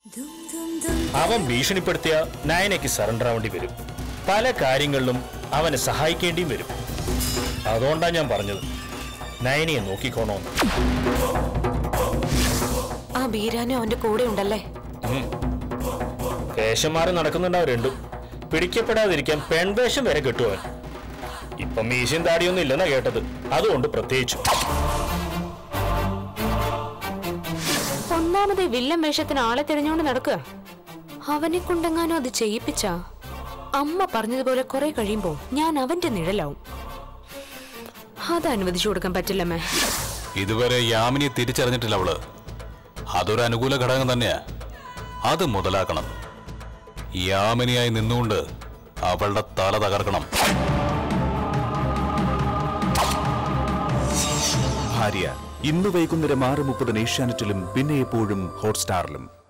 അവൻ ഭീഷണിപ്പെടുത്തിയ നയനയ്ക്ക് സറണ്ടർ ആവേണ്ടി വരും പല കാര്യങ്ങളിലും അവനെ സഹായിക്കേണ്ടിയും വരും അതുകൊണ്ടാ ഞാൻ പറഞ്ഞത് നയനയെ നോക്കിക്കോണോന്ന് ആ ബീരാനും അവന്റെ കൂടെ ഉണ്ടല്ലേ വേഷം മാറി നടക്കുന്നുണ്ടാവും രണ്ടും പിടിക്കപ്പെടാതിരിക്കാൻ പെൺവേഷം വരെ കിട്ടുവൻ ഇപ്പം മീശയും താടിയൊന്നും ഇല്ലെന്നാ കേട്ടത് അതുകൊണ്ട് പ്രത്യേകിച്ചു ഒന്നാമത് വില്ലൻ വേഷത്തിന് ആളെ തിരഞ്ഞുകൊണ്ട് നടക്കുക അവനെ കൊണ്ടെങ്ങാനും അത് ചെയ്യിപ്പിച്ച അമ്മ പറഞ്ഞതുപോലെ കുറെ കഴിയുമ്പോ ഞാൻ അവന്റെ നിഴലാവും അത് അനുവദിച്ചു കൊടുക്കാൻ പറ്റില്ലമ്മേ ഇതുവരെ യാമിനിയെ തിരിച്ചറിഞ്ഞിട്ടില്ല അവള് അതൊരു അനുകൂല ഘടകം തന്നെയാ അത് മുതലാക്കണം യാമിനിയായി നിന്നുകൊണ്ട് അവളുടെ തല തകർക്കണം ഭാര്യ ഇന്ന് വൈകുന്നേരം ആറ് മുപ്പതിന് ഏഷ്യാനെറ്റിലും പിന്നെ എപ്പോഴും ഹോട്ട്സ്റ്റാറിലും